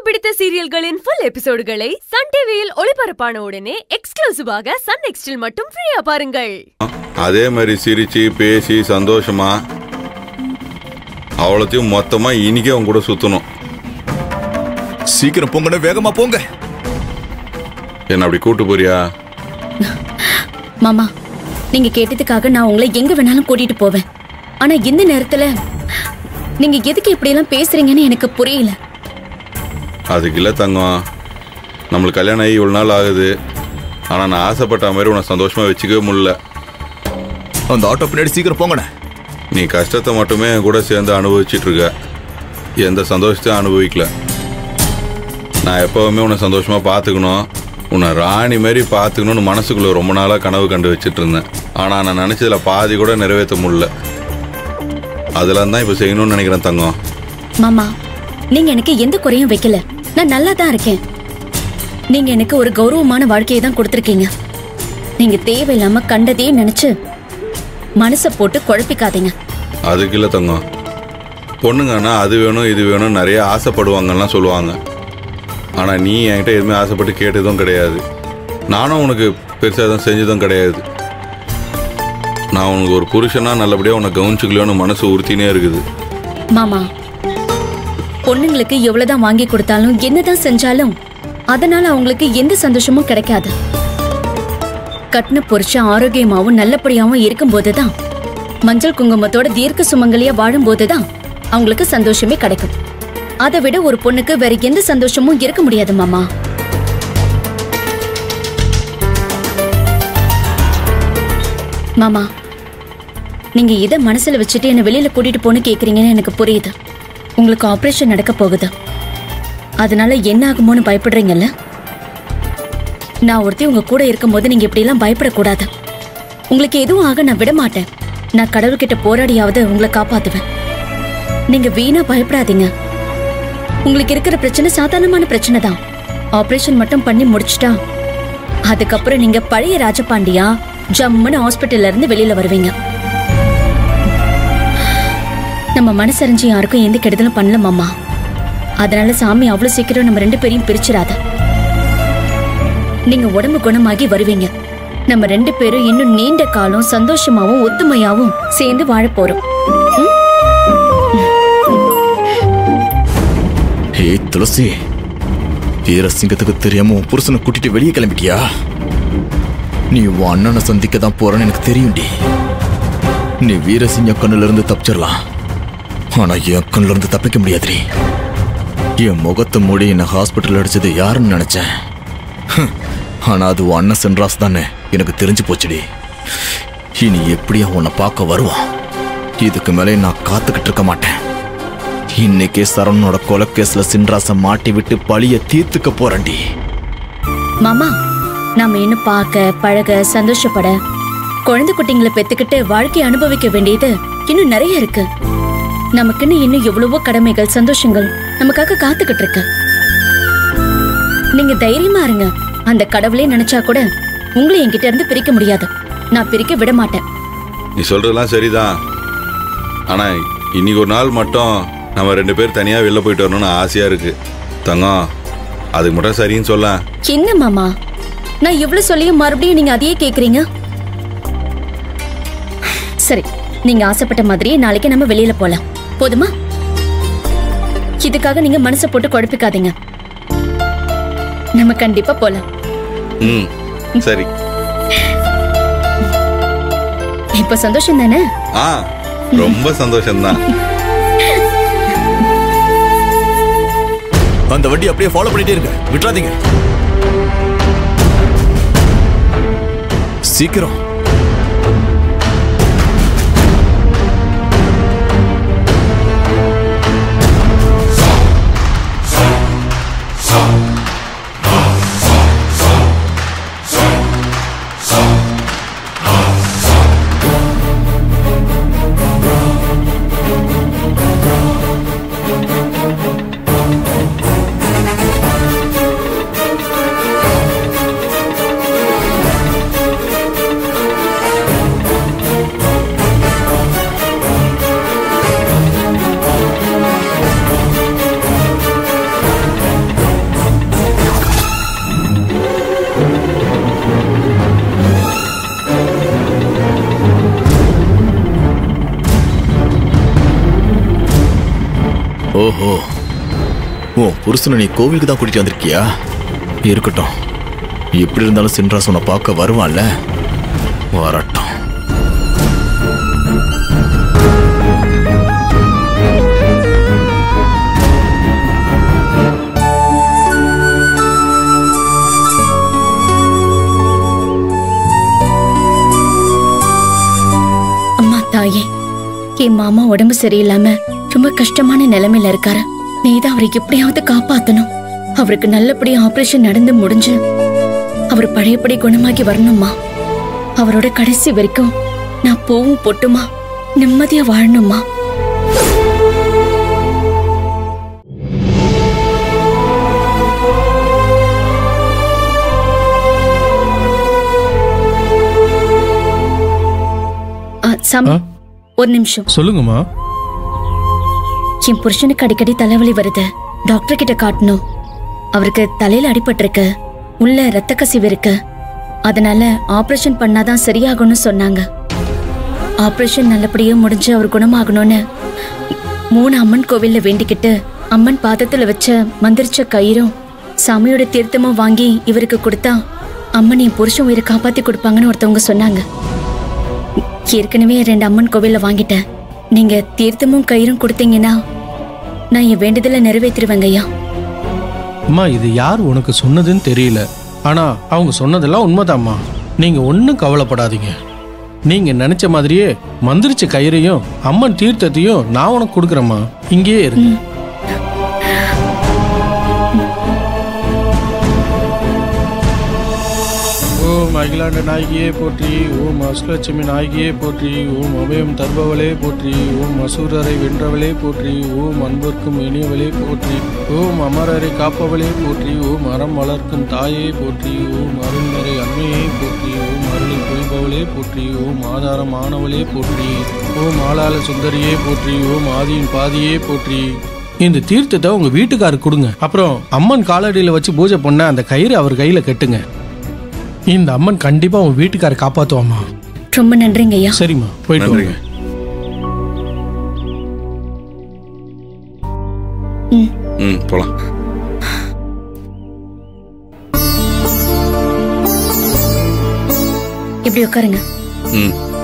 பிடித்த சீரியல்களின் full எபிசோடுகளை Sun டிவியில் ஒளிபரப்பான உடனே எக்ஸ்க்ளூசிவாக சன் நெக்ஸ்டில் மட்டும் ஃப்ரீயா பாருங்கள் அதே மாதிரி சிரிச்சு பேசி சந்தோஷமா அவ்வளோத்தையும் மொத்தமா இன்னைக்கே அவங்க கூட சுத்தணும் சீக்கிரம் போங்கண்ணே வேகமா போங்க என்ன அப்படி கூட்டு போறியா மாமா நீங்க கேட்டதுக்காக நான் உங்களை எங்க வேணாலும் கூட்டிட்டு போவேன் ஆனா இந்த நேரத்துல நீங்க எதுக்கு இப்படி எல்லாம் பேசுறீங்கன்னு எனக்கு புரியல அதுக்கு இல்லை தங்கம் நம்மளுக்கு கல்யாணம் ஆகி இவ்வளோ நாள் ஆகுது ஆனால் நான் ஆசைப்பட்ட மாதிரி உன்னை சந்தோஷமா வச்சுக்கவே முடியல அந்த ஆட்டோ பின்னாடி சீக்கிரம் போங்கண்ணே நீ கஷ்டத்தை மட்டுமே என் கூட சேர்ந்து அனுபவிச்சிட்டு இருக்க எந்த சந்தோஷத்தையும் அனுபவிக்கல நான் எப்பவுமே உன்னை சந்தோஷமா பார்த்துக்கணும் உன்னை ராணி மாதிரி பார்த்துக்கணும்னு மனசுக்குள்ள ரொம்ப நாளாக கனவு கண்டு வச்சிட்டு இருந்தேன் ஆனால் நான் நினச்சதுல பாதி கூட நிறைவேற்ற முடியல அதெல்லாம் தான் இப்போ செய்யணும்னு நினைக்கிறேன் தங்கம் மாமா நீங்க எனக்கு எந்த குறையும் வைக்கல நான் நல்லா தான் இருக்கேன் நீங்க எனக்கு ஒரு கௌரவமான வாழ்க்கையை தான் கொடுத்துருக்கீங்க நீங்க தேவையில்லாம கண்டதே நினைச்சு மனசை போட்டு குழப்பிக்காதீங்க அதுக்கு இல்லை தங்கம் பொண்ணுங்கன்னா அது வேணும் இது வேணும் நிறைய ஆசைப்படுவாங்கலாம் சொல்லுவாங்க ஆனால் நீ என்கிட்ட எதுவுமே ஆசைப்பட்டு கேட்டதும் கிடையாது நானும் உனக்கு பெருசாக எதுவும் செஞ்சதும் கிடையாது நான் உனக்கு ஒரு புருஷனா நல்லபடியாக உன்னை கவனிச்சுக்கலையோன்னு மனசு உறுத்தினே இருக்குது மாமா பொண்ணுங்களுக்கு எவ்வளவுதான் வாங்கி கொடுத்தாலும் என்னதான் செஞ்சாலும் அதனால அவங்களுக்கு எந்த சந்தோஷமும் கிடைக்காது கட்டின புருஷன் ஆரோக்கியமாவும் நல்லபடியாவும் இருக்கும்போதுதான் மஞ்சள் குங்குமத்தோட தீர்க்க சுமங்கலியா வாழும்போதுதான் அவங்களுக்கு சந்தோஷமே கிடைக்கும் அதை விட ஒரு பொண்ணுக்கு வேற எந்த சந்தோஷமும் இருக்க முடியாது மாமா மாமா நீங்க இதை மனசுல வச்சுட்டு என்ன வெளியில கூட்டிட்டு போன்னு கேக்குறீங்கன்னு எனக்கு புரியுது உங்களுக்கு ஆபரேஷன் நடக்க போகுது அதனால என்ன ஆகுமோன்னு பயப்படுறீங்கல்ல நான் ஒருத்தி உங்க கூட இருக்கும்போது நீங்க இப்படி எல்லாம் பயப்படக்கூடாது உங்களுக்கு எதுவும் ஆக நான் விட மாட்டேன் நான் கடவுள்கிட்ட போராடியாவது உங்களை காப்பாத்துவேன் நீங்க வீணா பயப்படாதீங்க உங்களுக்கு இருக்கிற பிரச்சனை சாதாரணமான பிரச்சனை தான் ஆபரேஷன் மட்டும் பண்ணி முடிச்சிட்டா அதுக்கப்புறம் நீங்க பழைய ராஜபாண்டியா ஜம்முன்னு ஹாஸ்பிட்டல்ல இருந்து வெளியில வருவீங்க நம்ம மனசறிஞ்சு யாருக்கும் எந்த கெடுதலும் பண்ணல மாமா அதனால சாமி அவ்வளவு சீக்கிரம் நம்ம ரெண்டு பேரையும் பிரிச்சிடாத நீங்க உடம்பு குணமாகி வருவீங்க நம்ம ரெண்டு பேரும் இன்னும் நீண்ட காலம் சந்தோஷமாவும் ஒத்துமையாவும் சேர்ந்து வாழ போறோம் ஹே துளசி வீரசிங்கத்துக்கு தெரியாம உன் புருஷனை கூட்டிட்டு வெளியே கிளம்பிட்டியா நீ உன் அண்ணனை சந்திக்க தான் போறன்னு எனக்கு தெரியும்டி நீ வீரசிங்க கண்ணுல இருந்து தப்பிச்சிடலாம் ஆனா என் கண்ணுல இருந்து தப்பிக்க முடியாதுடி என் முகத்தை மூடி என்னை ஹாஸ்பிட்டல் அடிச்சது யாருன்னு நினைச்சேன் ஹம், ஆனா அது உன் அண்ணன் சென்றாஸ் தானே எனக்கு தெரிஞ்சு போச்சுடி இனி எப்படியா உன்னை பார்க்க வருவான் இதுக்கு மேலே நான் காத்துக்கிட்டு இருக்க மாட்டேன் இன்னைக்கே சரவணனோட கொலைக்கேஸ்ல சின்ராச மாட்டி விட்டு பழிய தீர்த்துக்க போறேன்டி மாமா நாம இன்னும் பார்க்க பழக சந்தோஷப்பட குழந்தை குட்டிங்களை பெத்துக்கிட்டு வாழ்க்கையை அனுபவிக்க வேண்டியது இன்னும் நிறைய இருக்கு நமக்குன்னு இன்னும் எவ்வளவோ கடமைகள் சந்தோஷங்கள் நமக்காக காத்துக்கிட்டு இருக்கு நீங்க தைரியமா இருங்க அந்த கடவுளே நினைச்சா கூட உங்களை என்கிட்ட இருந்து பிரிக்க முடியாது நான் பிரிக்க விட மாட்டேன் நீ சொல்றதெல்லாம் சரிதான் ஆனால் இன்னைக்கு ஒரு நாள் மட்டும் நம்ம ரெண்டு பேர் தனியாக வெளில போயிட்டு வரணும்னு ஆசையாக இருக்கு தங்கம் அதுக்கு மட்டும் சரின்னு சொல்ல என்ன மாமா நான் இவ்வளவு சொல்லியும் மறுபடியும் நீங்க அதையே கேக்குறீங்க சரி நீங்க ஆசைப்பட்ட மாதிரியே நாளைக்கு நம்ம வெளியில போலாம் போதுமா இதுக்காக நீங்க மனசை போட்டு குழப்பிக்காதீங்க நம்ம கண்டிப்பா போலாம் ம் சரி இப்ப சந்தோஷம் தானே ஆ ரொம்ப சந்தோஷம்தான் அந்த வண்டி அப்படியே ஃபாலோ பண்ணிட்டே இருங்க விட்டுறாதீங்க சீக்கிரம் ஓஹோ உன் புருஷனை நீ கோவிலுக்கு தான் கூட்டிட்டு வந்திருக்கியா இருக்கட்டும் எப்படி இருந்தாலும் சின்ராஸ் உன்னை பார்க்க வருவான்ல வரட்டும் அம்மா தாயே என் மாமா உடம்பு சரியில்லாம ரொம்ப கஷ்டமான நிலைமையில இருக்காரு நீதான் அவரை எப்படியாவது காப்பாத்தணும் அவருக்கு நல்லபடியா ஆபரேஷன் நடந்து முடிஞ்சு அவர் பழையபடி குணமாகி வரணுமா அவரோட கடைசி வரைக்கும் நான் பூவும் பொட்டுமா நிம்மதியா வாழணுமா ஆ, சாமி ஆ? ஒரு நிமிஷம் சொல்லுங்கம்மா என் புருஷனுக்கு அடிக்கடி தலைவலி வருது டாக்டர் கிட்ட காட்டணும் அவருக்கு தலையில அடிபட்டிருக்கு உள்ள ரத்த கசிவு இருக்கு அதனால ஆபரேஷன் பண்ணாதான் சரியாகும்னு சொன்னாங்க ஆபரேஷன் நல்லபடியா முடிஞ்சு அவர் குணமாகணும்னு மூணு அம்மன் கோவில்ல வேண்டிக்கிட்டு அம்மன் பாதத்துல வச்ச மந்திரிச்ச கயிறும் சாமியோட தீர்த்தமும் வாங்கி இவருக்கு கொடுத்தா அம்மன் என் புருஷன் உயிரை காப்பாத்தி கொடுப்பாங்கன்னு ஒருத்தவங்க சொன்னாங்க ஏற்கனவே ரெண்டு அம்மன் கோவில்ல வாங்கிட்டேன் நீங்க தீர்த்தமும் கயிறும் கொடுத்தீங்கன்னா நான் என் வேண்டுதலை நிறைவேற்றிருவேங்க ஐயா அம்மா இது யார் உனக்கு சொன்னதுன்னு தெரியல ஆனா அவங்க சொன்னதெல்லாம் உண்மைதாம்மா நீங்க ஒன்றும் கவலைப்படாதீங்க நீங்க நினைச்ச மாதிரியே மந்திரிச்ச கயிறையும் அம்மன் தீர்த்தத்தையும் நான் உனக்கு கொடுக்குறேம்மா இங்கேயே இருக்கு ஓம் அகிலாண்ட நாயகியே போற்றி ஓம் அஷ்டலட்சுமி நாயகியே போற்றி ஓம் அபயம் தருபவளே போற்றி ஓம் அசூரரை வென்றவளே போற்றி ஓம் அன்பர்க்கும் இனியவளே போற்றி ஓம் அமரரை காப்பவளே போற்றி ஓம் அறம் வளர்க்கும் தாயே போற்றி ஓம் அருள்நரை அன்னையே போற்றி ஓம் அருளை பொழிபவளே போற்றி ஓம் ஆதாரம் ஆனவளே போற்றி ஓம் ஆளாள சுந்தரியே போற்றி ஓம் ஆதியின் பாதியே போற்றி இந்த தீர்த்தத்தை உங்க வீட்டுக்காருக்கு கொடுங்க அப்புறம் அம்மன் காலடியில வச்சு பூஜை பண்ண அந்த கயிறு அவர் கையில கட்டுங்க இந்த அம்மன் கண்டிப்பா உன் வீட்டுக்கார காப்பாத்துவாமா ரொம்ப நன்றிங்க ஐயா சரிம்மா போயிட்டு வாங்க நன்றிங்க ம் ம் போலாம் இப்படி உட்காருங்க ம்